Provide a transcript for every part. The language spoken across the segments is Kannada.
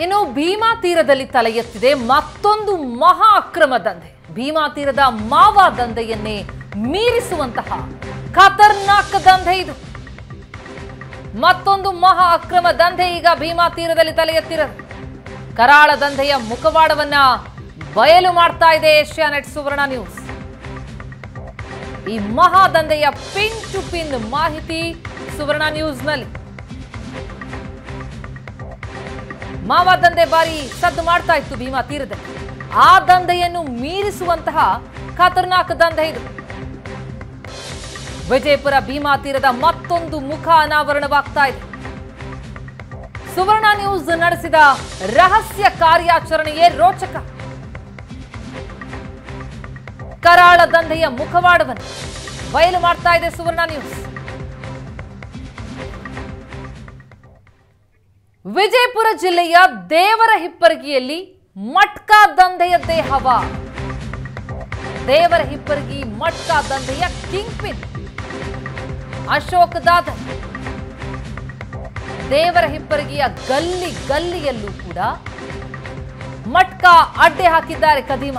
ಇನ್ನು ಭೀಮಾ ತೀರದಲ್ಲಿ ತಲೆ ಎತ್ತಿದೆ ಮತ್ತೊಂದು ಮಹಾ ಅಕ್ರಮ ದಂಧೆ ಭೀಮಾ ತೀರದ ಮಾವ ದಂಧೆಯನ್ನೇ ಮೀರಿಸುವಂತಹ ಖತರ್ನಾಕ್ ದಂಧೆ ಇದು ಮತ್ತೊಂದು ಮಹಾ ಅಕ್ರಮ ದಂಧೆ ಈಗ ಭೀಮಾ ತೀರದಲ್ಲಿ ತಲೆ ಎತ್ತಿರೋದು ಕರಾಳ ದಂಧೆಯ ಮುಖವಾಡವನ್ನ ಬಯಲು ಮಾಡ್ತಾ ಇದೆ ಏಷ್ಯಾನೆಟ್ ಸುವರ್ಣ ನ್ಯೂಸ್ ಈ ಮಹಾ ದಂಧೆಯ ಪಿನ್ ಟು ಪಿನ್ ಮಾಹಿತಿ ಸುವರ್ಣ ನ್ಯೂಸ್ನಲ್ಲಿ ಮಾವ ದಂಧೆ ಬಾರಿ ಸದ್ದು ಮಾಡ್ತಾ ಇತ್ತು ಭೀಮಾ ತೀರದಲ್ಲಿ ಆ ದಂಧೆಯನ್ನು ಮೀರಿಸುವಂತಹ ಖತರ್ನಾಕ್ ದಂಧೆ ಇದು ವಿಜಯಪುರ ಭೀಮಾ ತೀರದ ಮತ್ತೊಂದು ಮುಖ ಅನಾವರಣವಾಗ್ತಾ ಇದೆ ಸುವರ್ಣ ನ್ಯೂಸ್ ನಡೆಸಿದ ರಹಸ್ಯ ಕಾರ್ಯಾಚರಣೆಯೇ ರೋಚಕ ಕರಾಳ ದಂಧೆಯ ಮುಖವಾಡವನ್ನು ಬಯಲು ಮಾಡ್ತಾ ಇದೆ ಸುವರ್ಣ ನ್ಯೂಸ್ ವಿಜಯಪುರ ಜಿಲ್ಲೆಯ ದೇವರ ಹಿಪ್ಪರಗಿಯಲ್ಲಿ ಮಟ್ಕಾ ದಂಧೆಯದ್ದೇ ಹವಾ ದೇವರ ಹಿಪ್ಪರಗಿ ಮಟ್ಕಾ ದಂಧೆಯ ಕಿಂಗ್ ಪಿನ್ ಅಶೋಕ್ ದಾದರ್ ದೇವರ ಹಿಪ್ಪರಗಿಯ ಗಲ್ಲಿ ಗಲ್ಲಿಯಲ್ಲೂ ಕೂಡ ಮಟ್ಕಾ ಅಡ್ಡೆ ಹಾಕಿದ್ದಾರೆ ಕದೀಮ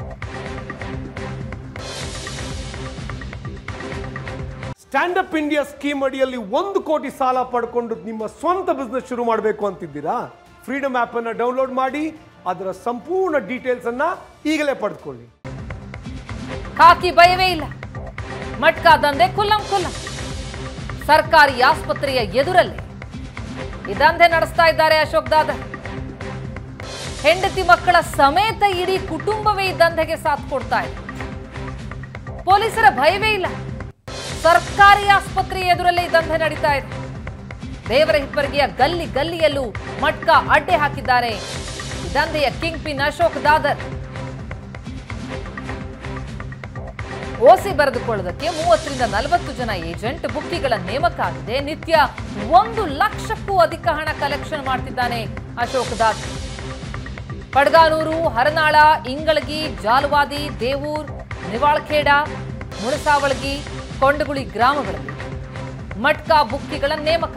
ಸ್ಟ್ಯಾಂಡ್ ಅಪ್ ಇಂಡಿಯಾ ಸ್ಕೀಮ್ ಅಡಿಯಲ್ಲಿ ಒಂದು ಕೋಟಿ ಸಾಲ ಪಡ್ಕೊಂಡು ನಿಮ್ಮ ಸ್ವಂತ ಬಿಸ್ನೆಸ್ ಶುರು ಮಾಡಬೇಕು ಅಂತಿದ್ದೀರಾ ಫ್ರೀಡಮ್ ಆಪ್ ಅನ್ನ ಡೌನ್ಲೋಡ್ ಮಾಡಿ ಅದರ ಸಂಪೂರ್ಣ ಡೀಟೇಲ್ಸ್ ಅನ್ನ ಈಗಲೇ ಪಡೆದುಕೊಳ್ಳಿ ಖಾಕಿ ಭಯವೇ ಇಲ್ಲ ಮಟ್ಕಾ ದಂಧೆ ಕುಲ್ಲಂ ಕುಲ್ಲಂ ಸರ್ಕಾರಿ ಆಸ್ಪತ್ರೆಯ ಎದುರಲ್ಲೇ ಈ ದಂಧೆ ನಡೆಸ್ತಾ ಇದ್ದಾರೆ ಅಶೋಕ್ ದಾದರ್ ಹೆಂಡತಿ ಮಕ್ಕಳ ಸಮೇತ ಇಡೀ ಕುಟುಂಬವೇ ಈ ದಂಧೆಗೆ ಸಾಥ್ ಕೊಡ್ತಾ ಇದೆ ಪೊಲೀಸರ ಭಯವೇ ಇಲ್ಲ ಸರ್ಕಾರಿ ಆಸ್ಪತ್ರೆಯ ಎದುರಲ್ಲೇ ಈ ದಂಧೆ ನಡೀತಾ ಇದೆ ದೇವರ ಹಿಪ್ಪರಿಗೆಯ ಗಲ್ಲಿ ಗಲ್ಲಿಯಲ್ಲೂ ಮಟ್ಕಾ ಅಡ್ಡೆ ಹಾಕಿದ್ದಾರೆ ಈ ದಂಧೆಯ ಕಿಂಗ್ ಪಿನ್ ಅಶೋಕ್ ದಾದರ್ ಓಸಿ ಬರೆದುಕೊಳ್ಳೋದಕ್ಕೆ ಮೂವತ್ತರಿಂದ ನಲವತ್ತು ಜನ ಏಜೆಂಟ್ ಬುಕ್ಕಿಗಳ ನೇಮಕ ಆಗಿದೆ ನಿತ್ಯ ಒಂದು ಲಕ್ಷಕ್ಕೂ ಅಧಿಕ ಹಣ ಕಲೆಕ್ಷನ್ ಮಾಡ್ತಿದ್ದಾನೆ ಅಶೋಕ್ ದಾಸ್ ಪಡ್ಗಾನೂರು ಹರನಾಳ ಇಂಗಳಗಿ ಜಾಲವಾದಿ ದೇವೂರ್ ನಿವಾಳ್ಖೇಡ ಮುಣಸಾವಳಗಿ ಕೊಂಡಗುಳಿ ಗ್ರಾಮಗಳಲ್ಲಿ ಮಟ್ಕಾ ಬುಕ್ಕಿಗಳ ನೇಮಕ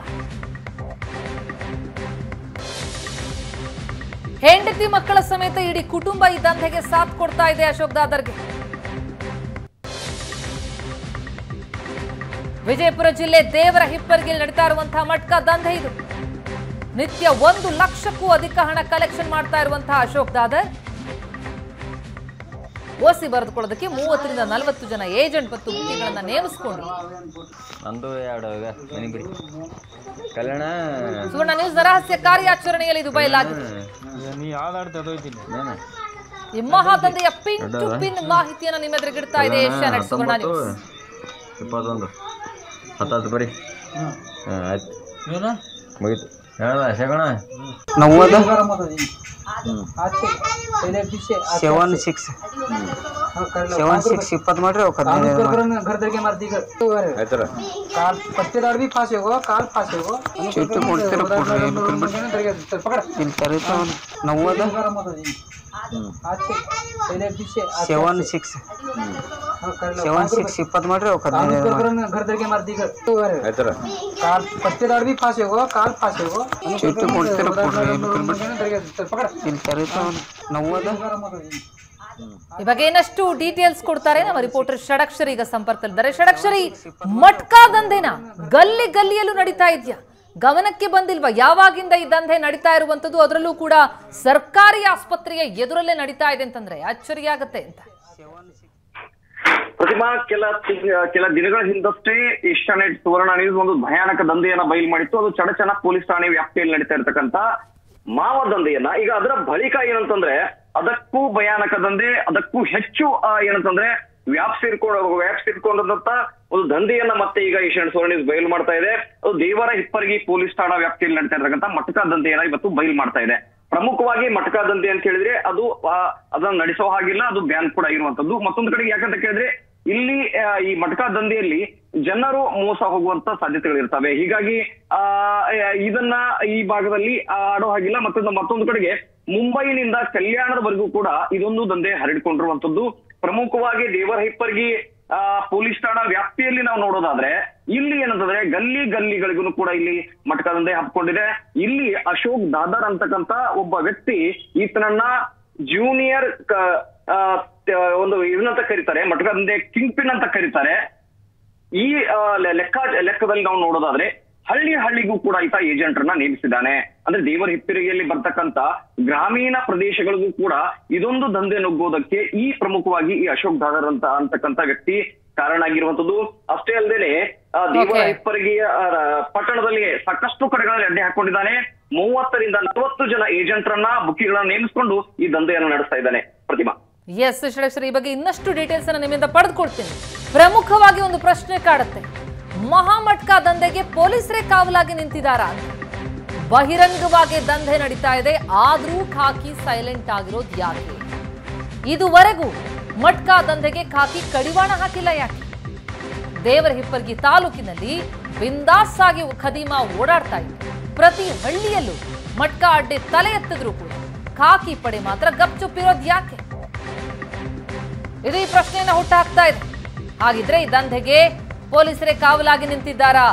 ಹೆಂಡತಿ ಮಕ್ಕಳ ಸಮೇತ ಇಡೀ ಕುಟುಂಬ ಈ ದಂಧೆಗೆ ಸಾಥ್ ಕೊಡ್ತಾ ಇದೆ ಅಶೋಕ್ ದಾದರ್ಗೆ ವಿಜಯಪುರ ಜಿಲ್ಲೆ ದೇವರ ಹಿಪ್ಪರಿಗೆ ನಡೀತಾ ಇರುವಂತಹ ಮಟ್ಕಾ ದಂಧೆ ಇದು ನಿತ್ಯ ಒಂದು ಲಕ್ಷಕ್ಕೂ ಅಧಿಕ ಹಣ ಕಲೆಕ್ಷನ್ ಮಾಡ್ತಾ ಇರುವಂತಹ ಅಶೋಕ್ ದಾದರ್ ಓಸಿ ಬರೆದುಕೊಳ್ಳೋದಕ್ಕೆ ಮೂವತ್ತರಿಂದ ನಲವತ್ತು ಜನ ಏಜೆಂಟ್ ಮತ್ತು ಬುಕ್ಕಿಗಳನ್ನ ನೇಮಿಸಿಕೊಂಡು ನಂದು ಎರಡು ಈಗ ಮನೆ ಬಿಡಿ ಕಲ್ಯಾಣ ಸುವರ್ಣ ನ್ಯೂಸ್ ರಹಸ್ಯ ಕಾರ್ಯಾಚರಣೆಯಲ್ಲಿ ಇದು ಬಯಲಾಗಿದೆ ನೀ ಯಾವ್ದು ಆಡ್ತಿ ಅದು ಐತಿಲ್ಲ ಏನ ಈ ಮಹಾದಂಧೆಯ ಪಿನ್ ಟು ಪಿನ್ ಮಾಹಿತಿಯನ್ನು ನಿಮ್ಮ ಎದುರಿಗಿಡ್ತಾ ಇದೆ ಏಷ್ಯಾನೆಟ್ ಸುವರ್ಣ ನ್ಯೂಸ್ ಇಪ್ಪತ್ತೊಂದು ಹತ್ತತ್ತು ಬರೀ ಹಾಂ ಆಯ್ತು ಮುಗೀತು ಹೇಳ ಶಗಣ नव्वद सेवन सिक्स सेवन सिक्स ಇಪ್ಪತ್ತು ಮಾಡ್ರಿ ಅವ್ಕೆ ಆಯ್ತರ ಚೀಟಿ ಕೊಡ್ತೀರ ಕೊಡ್ರಿ ಇಲ್ಲಿ ಕರೀತ ನವ್ವದ ಸೆವೆನ್ ಸಿಕ್ಸ್ ಸೆವೆನ್ ಸಿಕ್ಸ್ ಇಪ್ಪತ್ತು ಮಾಡ್ರಿ ಅವ್ಕೆ ಆಯ್ತರ ಚೀಟಿ ಕೊಡ್ತೀರ ಕೊಡ್ರಿ ಇಲ್ಲಿ ಕರೀತ ನವ್ವದ ಈ ಬಗ್ಗೆ ಇನ್ನಷ್ಟು ಡೀಟೇಲ್ಸ್ ಕೊಡ್ತಾರೆ ನಮ್ಮ ರಿಪೋರ್ಟರ್ ಷಡಕ್ಷರಿ ಈಗ ಸಂಪರ್ಕದಲ್ಲಿದ್ದಾರೆ ಷಡಕ್ಷರಿ ಮಟ್ಕಾ ದಂಧೆನ ಗಲ್ಲಿ ಗಲ್ಲಿಯಲ್ಲೂ ನಡೀತಾ ಇದೆಯಾ ಗಮನಕ್ಕೆ ಬಂದಿಲ್ವಾ ಯಾವಾಗಿಂದ ಈ ದಂಧೆ ನಡೀತಾ ಇರುವಂತದ್ದು ಅದರಲ್ಲೂ ಕೂಡ ಸರ್ಕಾರಿ ಆಸ್ಪತ್ರೆಯ ಎದುರಲ್ಲೇ ನಡೀತಾ ಇದೆ ಅಂತಂದ್ರೆ ಅಚ್ಚರಿ ಆಗತ್ತೆ ಅಂತ ಪ್ರತಿಮಾ ಕೆಲ ತಿಂಗ- ಕೆಲ ದಿನಗಳ ಹಿಂದಷ್ಟೇ ಏಷ್ಯಾನೆಟ್ ಸುವರ್ಣ ನ್ಯೂಸ್ ಒಂದು ಭಯಾನಕ ದಂಧೆಯನ್ನ ಬಯಲು ಮಾಡಿತ್ತು ಅದು ಚಡಚಣ ಪೊಲೀಸ್ ಠಾಣೆ ವ್ಯಾಪ್ತಿಯಲ್ಲಿ ನಡೀತಾ ಇರತಕ್ಕಂತ ಮಾವ ದಂಧೆಯನ್ನ ಈಗ ಅದರ ಬಳಿಕ ಏನಂತಂದ್ರೆ ಅದಕ್ಕೂ ಭಯಾನಕ ದಂಧೆ ಅದಕ್ಕೂ ಹೆಚ್ಚು ಆ, ಏನಂತಂದ್ರೆ ವ್ಯಾಪ್ಸಿರ್ಕೊಂಡು ವ್ಯಾಪ್ಸಿರ್ಕೊಂಡಂತ ಒಂದು ದಂಧೆಯನ್ನ ಮತ್ತೆ ಈಗ ಏಷ್ಯಾನೆಟ್ ಸುವರ್ಣ ನ್ಯೂಸ್ ಬಯಲು ಮಾಡ್ತಾ ಇದೆ ಅದು ದೇವರ ಹಿಪ್ಪರಗಿ ಪೊಲೀಸ್ ಠಾಣಾ ವ್ಯಾಪ್ತಿಯಲ್ಲಿ ನಡೀತಾ ಇರತಕ್ಕಂತ ಮಟಕಾ ದಂಧೆಯನ್ನ ಇವತ್ತು ಬಯಲು ಮಾಡ್ತಾ ಇದೆ ಪ್ರಮುಖವಾಗಿ ಮಟಕಾ ದಂಧೆ ಅಂತ ಹೇಳಿದ್ರೆ ಅದು ಆ, ಅದನ್ನ ನಡೆಸೋ ಹಾಗಿಲ್ಲ ಅದು ಬ್ಯಾನ್ ಕೂಡ ಇರುವಂತದ್ದು ಮತ್ತೊಂದು ಕಡೆಗೆ ಯಾಕಂತ ಕೇಳಿದ್ರೆ ಇಲ್ಲಿ ಆ, ಈ ಮಟಕಾ ದಂಧೆಯಲ್ಲಿ ಜನರು ಮೋಸ ಹೋಗುವಂತ ಸಾಧ್ಯತೆಗಳಿರ್ತವೆ ಹೀಗಾಗಿ ಆ ಇದನ್ನ ಈ ಭಾಗದಲ್ಲಿ ಆಡೋ ಹಾಗಿಲ್ಲ ಮತ್ತೊಂದು ಮತ್ತೊಂದು ಕಡೆಗೆ ಮುಂಬೈನಿಂದ ಕಲ್ಯಾಣದವರೆಗೂ ಕೂಡ ಇದೊಂದು ದಂಧೆ ಹರಡಿಕೊಂಡಿರುವಂತದ್ದು ಪ್ರಮುಖವಾಗಿ ದೇವರ ಹಿಪ್ಪರ್ಗಿ ಆ, ಪೊಲೀಸ್ ಠಾಣಾ ವ್ಯಾಪ್ತಿಯಲ್ಲಿ ನಾವು ನೋಡೋದಾದ್ರೆ ಇಲ್ಲಿ ಏನಂತಂದ್ರೆ ಗಲ್ಲಿ ಗಲ್ಲಿಗಳಿಗೂ ಕೂಡ ಇಲ್ಲಿ ಮಟ್ಕದಂದೆ ಹಬ್ಕೊಂಡಿದೆ ಇಲ್ಲಿ ಅಶೋಕ್ ದಾದರ್ ಅಂತಕ್ಕಂತ ಒಬ್ಬ ವ್ಯಕ್ತಿ ಈತನನ್ನ ಜೂನಿಯರ್ ಕ- ಆ, ತ- ಒಂದು ಇದನ್ನಂತ ಕರೀತಾರೆ ಮಟ್ಕದಂದೆ ಕಿಂಗ್ ಪಿನ್ ಅಂತ ಕರೀತಾರೆ ಈ ಆ, ಲೆ- ಲೆಕ್ಕ ಲೆಕ್ಕದಲ್ಲಿ ನಾವು ನೋಡೋದಾದ್ರೆ ಹಳ್ಳಿ ಹಳ್ಳಿಗೂ ಕೂಡ ಈತ ಏಜೆಂಟ್ರನ್ನ ನೇಮಿಸಿದ್ದಾನೆ ಅಂದ್ರೆ ದೇವರ ಹಿಪ್ಪಿರಿಗೆಯಲ್ಲಿ ಬರ್ತಕ್ಕಂತ ಗ್ರಾಮೀಣ ಪ್ರದೇಶಗಳಿಗೂ ಕೂಡ ಇದೊಂದು ದಂಧೆ ನುಗ್ಗೋದಕ್ಕೆ ಈ ಪ್ರಮುಖವಾಗಿ ಈ ಅಶೋಕ್ ದಾದರ್ ಅಂತ ಅಂತಕ್ಕಂತ ವ್ಯಕ್ತಿ ಕಾರಣ ಆಗಿರುವಂತದ್ದು ಅಷ್ಟೇ ಅಲ್ಲದೆ ದೇವರ Okay. ಹಿಪ್ಪರಿಗೆಯ ಆ, ಪಟ್ಟಣದಲ್ಲಿ ಸಾಕಷ್ಟು ಕಡೆಗಳಲ್ಲಿ ಅಡ್ಡೆ ಹಾಕೊಂಡಿದ್ದಾನೆ ಮೂವತ್ತರಿಂದ ನಲವತ್ತು ಜನ ಏಜೆಂಟ್ರನ್ನ ಬುಕ್ಕಿಗಳನ್ನ ನೇಮಿಸಿಕೊಂಡು ಈ ದಂಧೆಯನ್ನು ನಡೆಸ್ತಾ ಇದ್ದಾನೆ ಪ್ರತಿಮಾ ಎಸ್ ಷಡಕ್ಷರಿ ಈ ಬಗ್ಗೆ ಇನ್ನಷ್ಟು ಡೀಟೇಲ್ಸ್ ಅನ್ನು ನಿಮ್ಮಿಂದ ಪಡೆದುಕೊಳ್ತೀನಿ ಪ್ರಮುಖವಾಗಿ ಒಂದು ಪ್ರಶ್ನೆ ಕಾಡುತ್ತೆ ಮಹಾಮಟ್ಕಾ ದಂಧೆಗೆ ಪೊಲೀಸರೇ ಕಾವಲಾಗಿ ನಿಂತಿದ್ದಾರಾ ಅಂತ ಬಹಿರಂಗವಾಗಿ ದಂಧೆ ನಡೀತಾ ಇದೆ ಆದ್ರೂ ಖಾಕಿ ಸೈಲೆಂಟ್ ಆಗಿರೋದು ಯಾಕೆ ಇದುವರೆಗೂ ಮಟ್ಕಾ ದಂಧೆಗೆ ಖಾಕಿ ಕಡಿವಾಣ ಹಾಕಿಲ್ಲ ಯಾಕೆ ದೇವರ ಹಿಪ್ಪರ್ಗಿ ತಾಲೂಕಿನಲ್ಲಿ ಬಿಂದಾಸ್ ಆಗಿ ಖದೀಮ ಓಡಾಡ್ತಾ ಇತ್ತು ಪ್ರತಿ ಹಳ್ಳಿಯಲ್ಲೂ ಮಟ್ಕಾ ಅಡ್ಡೆ ತಲೆ ಎತ್ತಿದ್ರು ಕೂಡ ಖಾಕಿ ಪಡೆ ಮಾತ್ರ ಗಪ್ಚುಪ್ಪಿರೋದು ಯಾಕೆ ಇದು ಈ ಪ್ರಶ್ನೆಯನ್ನ ಹುಟ್ಟಾಕ್ತಾ ಇದೆ ಹಾಗಿದ್ರೆ ಈ ದಂಧೆಗೆ ಪೊಲೀಸರೇ ಕಾವಲಾಗಿ ನಿಂತಿದ್ದಾರಾ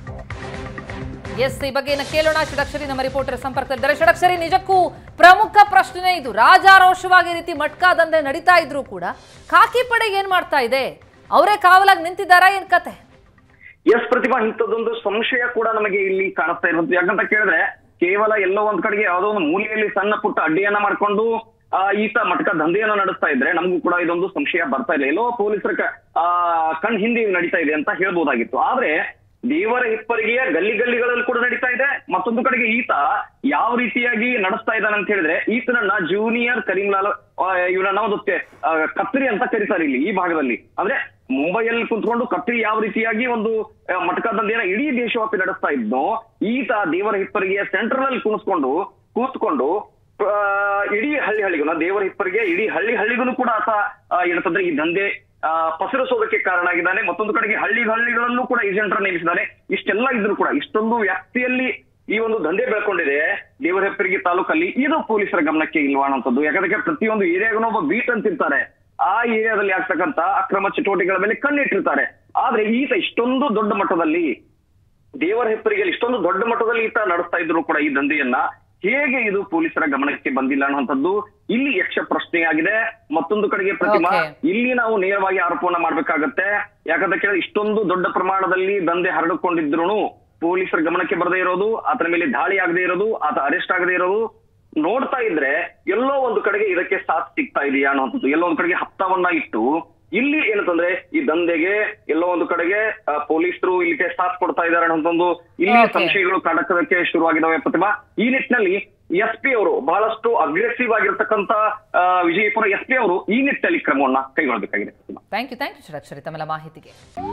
ಎಸ್ ಈ ಬಗ್ಗೆ ಇನ್ನು ಕೇಳೋಣ ಷಡಕ್ಷರಿ ನಮ್ಮ ರಿಪೋರ್ಟರ್ ಸಂಪರ್ಕದಲ್ಲಿದ್ದಾರೆ ಷಡಕ್ಷರಿ ನಿಜಕ್ಕೂ ಪ್ರಮುಖ ಪ್ರಶ್ನೆ ಇದು ರಾಜಾರೋಷವಾಗಿ ಈ ರೀತಿ ಮಟ್ಕಾ ದಂಧೆ ನಡೀತಾ ಇದ್ರು ಕೂಡ ಖಾಕಿ ಪಡೆ ಏನ್ ಮಾಡ್ತಾ ಇದೆ ಅವರೇ ಕಾವಲಾಗಿ ನಿಂತಿದ್ದಾರಾ ಏನ್ ಕತೆ ಎಸ್ ಪ್ರತಿಭಾ ಇಂಥದ್ದೊಂದು ಸಂಶಯ ಕೂಡ ನಮಗೆ ಇಲ್ಲಿ ಕಾಣಿಸ್ತಾ ಇರುವಂತ ಯಾಕಂತ ಕೇಳಿದ್ರೆ ಕೇವಲ ಎಲ್ಲೋ ಒಂದ್ ಕಡೆಗೆ ಯಾವ್ದೋ ಒಂದು ಮೂಲೆಯಲ್ಲಿ ಸಣ್ಣ ಪುಟ್ಟ ಅಡ್ಡಿಯನ್ನ ಮಾಡ್ಕೊಂಡು ಆ, ಈತ ಮಟಕ ದಂಧೆಯನ್ನ ನಡೆಸ್ತಾ ಇದ್ರೆ ನಮಗೂ ಕೂಡ ಇದೊಂದು ಸಂಶಯ ಬರ್ತಾ ಇಲ್ಲ ಎಲ್ಲೋ ಪೊಲೀಸರ ಕ- ಆ ಕಣ್ ಹಿಂದೆ ನಡೀತಾ ಇದೆ ಅಂತ ಹೇಳ್ಬೋದಾಗಿತ್ತು ಆದ್ರೆ ದೇವರ ಹಿಪ್ಪರಿಗೆಯ ಗಲ್ಲಿ ಗಲ್ಲಿಗಳಲ್ಲಿ ಕೂಡ ನಡೀತಾ ಇದೆ ಮತ್ತೊಂದು ಕಡೆಗೆ ಈತ ಯಾವ ರೀತಿಯಾಗಿ ನಡೆಸ್ತಾ ಇದ್ದಾನೆ ಅಂತ ಹೇಳಿದ್ರೆ ಈತನನ್ನ ಜೂನಿಯರ್ ಕರೀಂಲಾಲ್ ಆ, ಇವನನ್ನ ಒಂದು ತೆ- ಆ, ಕತ್ರಿ ಅಂತ ಕರೀತಾರೆ ಇಲ್ಲಿ ಈ ಭಾಗದಲ್ಲಿ ಅಂದ್ರೆ ಮುಂಬೈಯಲ್ಲಿ ಕುಂತ್ಕೊಂಡು ಕತ್ರಿ ಯಾವ ರೀತಿಯಾಗಿ ಒಂದು ಆ, ಮಟಕ ದಂಧೆಯನ್ನ ಇಡೀ ದೇಶವ್ಯಾಪಿ ನಡೆಸ್ತಾ ಇದ್ನೋ ಈತ ದೇವರ ಹಿಪ್ಪರಿಗೆಯ ಸೆಂಟ್ರಲ್ ಅಲ್ಲಿ ಕುಣಿಸ್ಕೊಂಡು ಕೂತ್ಕೊಂಡು ಆ, ಇಡೀ ಹಳ್ಳಿ ಹಳ್ಳಿಗೂ ನಾ ದೇವರ ಹಿಪ್ಪರಿಗೆ ಇಡೀ ಹಳ್ಳಿ ಹಳ್ಳಿಗೂ ಕೂಡ ಆತ ಆ, ಏನಂತಂದ್ರೆ ಈ ದಂಧೆ ಆ, ಪಸರಿಸೋದಕ್ಕೆ ಕಾರಣ ಆಗಿದ್ದಾನೆ ಮತ್ತೊಂದು ಕಡೆಗೆ ಹಳ್ಳಿ ಹಳ್ಳಿಗಳಲ್ಲೂ ಕೂಡ ಏಜೆಂಟರ್ ನೇಮಿಸಿದ್ದಾನೆ ಇಷ್ಟೆಲ್ಲ ಇದ್ರು ಕೂಡ ಇಷ್ಟೊಂದು ವ್ಯಾಪ್ತಿಯಲ್ಲಿ ಈ ಒಂದು ದಂಧೆ ಬೆಳ್ಕೊಂಡಿದೆ ದೇವರ ಹೆಪ್ಪರಿಗೆ ತಾಲೂಕಲ್ಲಿ ಇದು ಪೊಲೀಸರ ಗಮನಕ್ಕೆ ಇಲ್ವಾ ಅನ್ನೋಂಥದ್ದು ಯಾಕಂದ್ರೆ ಪ್ರತಿಯೊಂದು ಏರಿಯಾಗೂ ಒಬ್ಬ ಬೀಟ್ ಅಂತಿರ್ತಾರೆ ಆ ಏರಿಯಾದಲ್ಲಿ ಆಗ್ತಕ್ಕಂತ ಅಕ್ರಮ ಚಟುವಟಿಕೆಗಳ ಮೇಲೆ ಕಣ್ಣಿಟ್ಟಿರ್ತಾರೆ ಆದ್ರೆ ಈತ ಇಷ್ಟೊಂದು ದೊಡ್ಡ ಮಟ್ಟದಲ್ಲಿ ದೇವರ ಹೆಪ್ಪರಿಗೆ ಇಷ್ಟೊಂದು ದೊಡ್ಡ ಮಟ್ಟದಲ್ಲಿ ಈತ ನಡೆಸ್ತಾ ಇದ್ರು ಕೂಡ ಈ ದಂಧೆಯನ್ನ ಹೇಗೆ ಇದು ಪೊಲೀಸರ ಗಮನಕ್ಕೆ ಬಂದಿಲ್ಲ ಅನ್ನುವಂಥದ್ದು ಇಲ್ಲಿ ಯಕ್ಷ ಪ್ರಶ್ನೆಯಾಗಿದೆ ಮತ್ತೊಂದು ಕಡೆಗೆ ಪ್ರತಿಮಾ Okay. ಇಲ್ಲಿ ನಾವು ನೇರವಾಗಿ ಆರೋಪವನ್ನ ಮಾಡ್ಬೇಕಾಗತ್ತೆ ಯಾಕಂತ ಕೇಳಿದ್ರೆ ಇಷ್ಟೊಂದು ದೊಡ್ಡ ಪ್ರಮಾಣದಲ್ಲಿ ದಂಧೆ ಹರಡಿಕೊಂಡಿದ್ರು ಪೊಲೀಸರ ಗಮನಕ್ಕೆ ಬರದೇ ಇರೋದು ಆತನ ಮೇಲೆ ದಾಳಿ ಆಗದೆ ಇರೋದು ಆತ ಅರೆಸ್ಟ್ ಆಗದೆ ಇರೋದು ನೋಡ್ತಾ ಇದ್ರೆ ಎಲ್ಲೋ ಒಂದು ಕಡೆಗೆ ಇದಕ್ಕೆ ಸಾಥ್ ಸಿಗ್ತಾ ಇದೆಯಾ ಅನ್ನೋಂಥದ್ದು ಎಲ್ಲೋ ಒಂದು ಕಡೆಗೆ ಹಪ್ತವನ್ನ ಇಟ್ಟು ಇಲ್ಲಿ ಏನಂತಂದ್ರೆ ಈ ದಂಧೆಗೆ ಎಲ್ಲೋ ಒಂದು ಕಡೆಗೆ ಆ, ಪೊಲೀಸರು ಇಲ್ಲಿಗೆ ಸಾಥ್ ಕೊಡ್ತಾ ಇದ್ದಾರೆ ಅನ್ನೋದೊಂದು ಇಲ್ಲಿ Okay. ಸಂಶಯಗಳು ಕಾಡಕ್ಕೆ ಶುರುವಾಗಿದ್ದಾವೆ ಪ್ರತಿಭಾ ಈ ನಿಟ್ಟಿನಲ್ಲಿ ಎಸ್ ಪಿ ಅವರು ಬಹಳಷ್ಟು ಅಗ್ರೆಸಿವ್ ಆಗಿರ್ತಕ್ಕಂತ ಆ, ವಿಜಯಪುರ ಎಸ್ ಪಿ ಅವರು ಈ ನಿಟ್ಟಿನಲ್ಲಿ ಕ್ರಮವನ್ನ ಕೈಗೊಳ್ಳಬೇಕಾಗಿದೆ Prathibha thank you thank you Shadakshari ತಮ್ಮೆಲ್ಲ ಮಾಹಿತಿಗೆ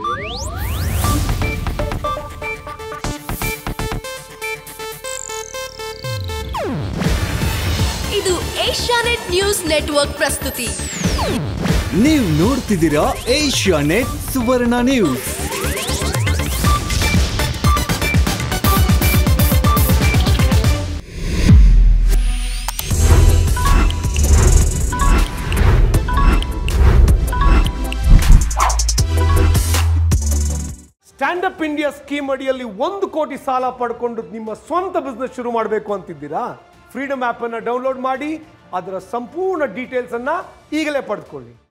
ಇದು ಏಷ್ಯಾನೆಟ್ ನ್ಯೂಸ್ ನೆಟ್ವರ್ಕ್ ಪ್ರಸ್ತುತಿ ನೀವು ನೋಡ್ತಿದ್ದೀರಾ Asianet Suvarna news stand up India scheme ಅಡಿಯಲ್ಲಿ ಒಂದು ಕೋಟಿ ಸಾಲ ಪಡ್ಕೊಂಡು ನಿಮ್ಮ ಸ್ವಂತ ಬಿಸ್ನೆಸ್ ಶುರು ಮಾಡಬೇಕು ಅಂತಿದ್ದೀರಾ ಫ್ರೀಡಮ್ ಆಪ್ ಅನ್ನ ಡೌನ್ಲೋಡ್ ಮಾಡಿ ಅದರ ಸಂಪೂರ್ಣ ಡೀಟೇಲ್ಸ್ ಅನ್ನ ಈಗಲೇ ಪಡೆದುಕೊಳ್ಳಿ